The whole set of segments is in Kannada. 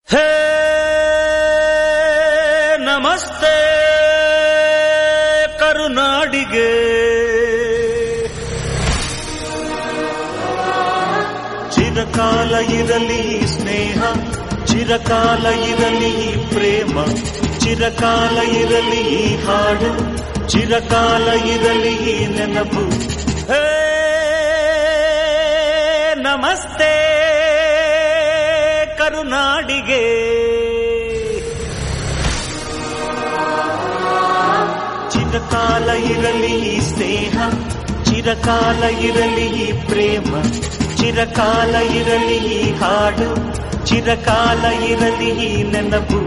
ಹೇ ನಮಸ್ತೆ ಕರುನಾಡಿಗೆ ಚಿರಕಾಲ ಇರಲಿ ಸ್ನೇಹ ಚಿರಕಾಲ ಇರಲಿ ಪ್ರೇಮ ಚಿರಕಾಲ ಇರಲಿ ಹಾಡು ಚಿರಕಾಲ ಇರಲಿ ನೆನಪು ಹೇ ನಮಸ್ತೆ ಕರುನಾಡಿಗೆ ಚಿರಕಾಲ ಇರಲಿ ಸ್ನೇಹ ಚಿರಕಾಲ ಇರಲಿ ಪ್ರೇಮ ಚಿರಕಾಲ ಇರಲಿ ಹಾಡು ಚಿರಕಾಲ ಇರಲಿ ನೆನಪು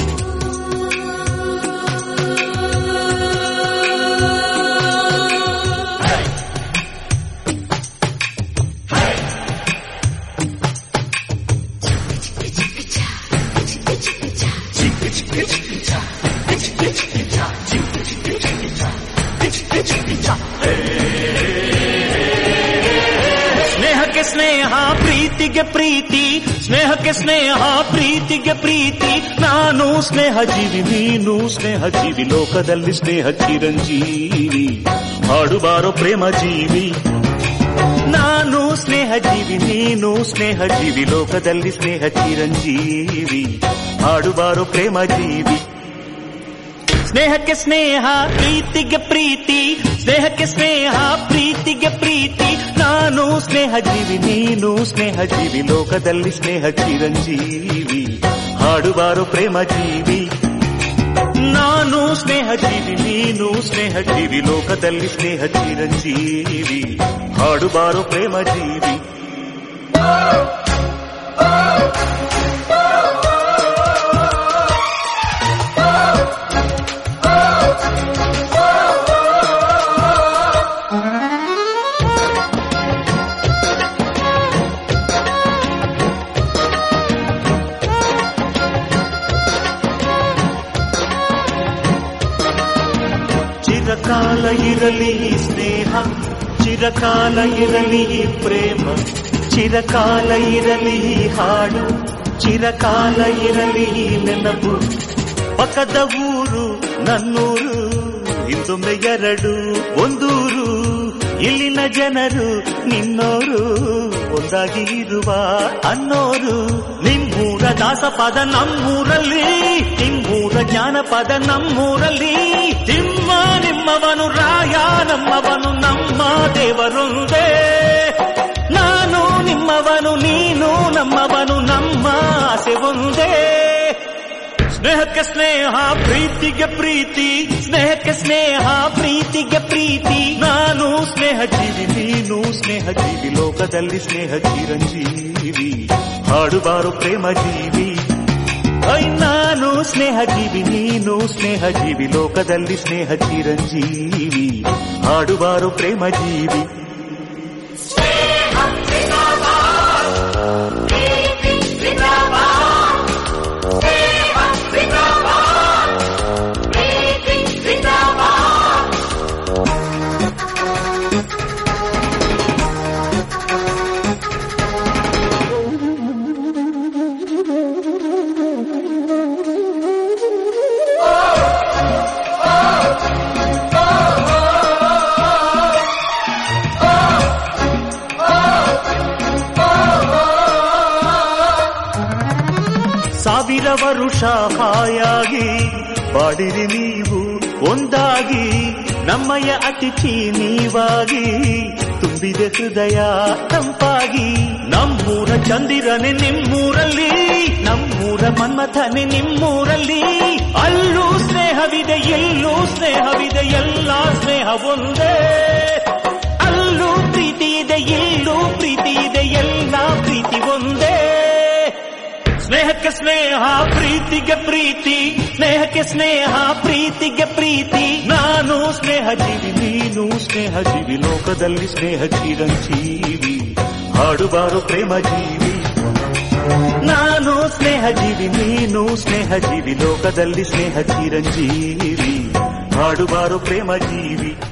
ಸ್ನೇಹಕ್ಕೆ ಸ್ನೇಹ ಪ್ರೀತಿಗೆ ಪ್ರೀತಿ ಸ್ನೇಹಕ್ಕೆ ಸ್ನೇಹ ಪ್ರೀತಿಗೆ ಪ್ರೀತಿ ನಾನು ಸ್ನೇಹ ಜೀವಿ ನೀನು ಸ್ನೇಹ ಜೀವಿ ಲೋಕದಲ್ಲಿ ಸ್ನೇಹ ಚಿರಂಜೀವಿ ಹಾಡುಬಾರೋ ಪ್ರೇಮ ಜೀವಿ ನಾನು ಸ್ನೇಹ ಜೀವಿ ನೀನು ಸ್ನೇಹ ಜೀವಿ ಲೋಕದಲ್ಲಿ ಸ್ನೇಹ ಚಿರಂಜೀವಿ ಹಾಡುಬಾರೋ ಪ್ರೇಮ ಜೀವಿ ಸ್ನೇಹಕ್ಕೆ ಸ್ನೇಹ ಪ್ರೀತಿಗೆ ಪ್ರೀತಿ ಸ್ನೇಹಕ್ಕೆ ಸ್ನೇಹ ಪ್ರೀತಿಗೆ ಪ್ರೀತಿ ನಾನು ಸ್ನೇಹ ಜೀವಿ ನೀನು ಸ್ನೇಹ ಜೀವಿ ಲೋಕದಲ್ಲಿ ಸ್ನೇಹ ಚಿರಂಜೀವಿ ಹಾಡುವಾರು ಪ್ರೇಮ ಜೀವಿ ನಾನು ಸ್ನೇಹ ಜೀವಿ ನೀನು ಸ್ನೇಹ ಜೀವಿ ಲೋಕದಲ್ಲಿ ಸ್ನೇಹ ಚಿರಂಜೀವಿ ಹಾಡುವಾರು ಪ್ರೇಮ ಜೀವಿ ಚಿರಕಾಲ ಇರಲಿ ಸ್ನೇಹ ಚಿರಕಾಲ ಇರಲಿ ಪ್ರೇಮ ಚಿರಕಾಲ ಇರಲಿ ಹಾಡು ಚಿರಕಾಲ ಇರಲಿ ನೆನಪು ಪಕ್ಕದ ಊರು ನನ್ನೂರು ಹಿಂದೊಮ್ಮೆ ಎರಡು ಒಂದೂರು ಇಲ್ಲಿನ ಜನರು ನಿನ್ನೋರು ಒಂದಾಗಿ ಇರುವ ಅನ್ನೋರು ನಿಮ್ಮೂರ ದಾಸಪದ ನಮ್ಮೂರಲ್ಲಿ ನಿಮ್ಮೂರ ಜ್ಞಾನಪದ ನಮ್ಮೂರಲ್ಲಿ ನಿಮ್ಮ ನಿಮ್ಮವನು ರಾಯ ನಮ್ಮವನು ನಮ್ಮ ದೇವರೊಂದೇ ನಾನು ನಿಮ್ಮವನು ನೀನು ನಮ್ಮವನು ನಮ್ಮ ಆಸೆ ಒಂದೇ ಸ್ನೇಹಕ್ಕೆ ಸ್ನೇಹ ಪ್ರೀತಿಗೆ ಪ್ರೀತಿ ಸ್ನೇಹಕ್ಕೆ ಸ್ನೇಹ ಪ್ರೀತಿಗೆ ಪ್ರೀತಿ ನಾನು ಸ್ನೇಹ ಜೀವಿ ನೀನು ಸ್ನೇಹ ಜೀವಿ ಲೋಕದಲ್ಲಿ ಸ್ನೇಹ ಚಿರಂಜೀವಿ ಹಾಡುಬಾರು ಪ್ರೇಮ ಜೀವಿ ಐ ನಾನು ಸ್ನೇಹ ಜೀವಿ ನೀನು ಸ್ನೇಹ ಜೀವಿ ಲೋಕದಲ್ಲಿ ಸ್ನೇಹ ಚಿರಂಜೀವಿ ಹಾಡುಬಾರು ಪ್ರೇಮ ಜೀವಿ ಸಾವಿರ ವರುಷ ಹಾಯಾಗಿ ಬಾಡಿರಿ ನೀವು ಒಂದಾಗಿ ನಮ್ಮಯ ಅತಿಥಿ ನೀವಾಗಿ ತುಂಬಿದೆ ಹೃದಯ ತಂಪಾಗಿ ನಮ್ಮೂರ ಚಂದಿರನೆ ನಿಮ್ಮೂರಲ್ಲಿ ನಮ್ಮೂರ ಮನ್ಮಥನೆ ನಿಮ್ಮೂರಲ್ಲಿ ಅಲ್ಲೂ ಸ್ನೇಹವಿದೆ ಎಲ್ಲೂ ಸ್ನೇಹವಿದೆ ಎಲ್ಲ ಸ್ನೇಹ ಒಂದೇ ಅಲ್ಲೂ ಪ್ರೀತಿ ಇದೆ ಇಲ್ಲೂ ಪ್ರೀತಿ ಇದೆ ಎಲ್ಲ ಪ್ರೀತಿ ಒಂದೇ ಸ್ನೇಹಕ್ಕೆ ಸ್ನೇಹ ಪ್ರೀತಿಗೆ ಪ್ರೀತಿ ಸ್ನೇಹಕ್ಕೆ ಸ್ನೇಹ ಪ್ರೀತಿಗೆ ಪ್ರೀತಿ ನಾನು ಸ್ನೇಹ ಜೀವಿ ನೀನು ಸ್ನೇಹ ಜೀವಿ ಲೋಕದಲ್ಲಿ ಸ್ನೇಹ ಚಿರಂಜೀವಿ ಹಾಡುಬಾರು ಪ್ರೇಮ ಜೀವಿ ನಾನು ಸ್ನೇಹ ಜೀವಿ ನೀನು ಸ್ನೇಹ ಜೀವಿ ಲೋಕದಲ್ಲಿ ಸ್ನೇಹ ಚಿರಂಜೀವಿ ಹಾಡುಬಾರು ಪ್ರೇಮ ಜೀವಿ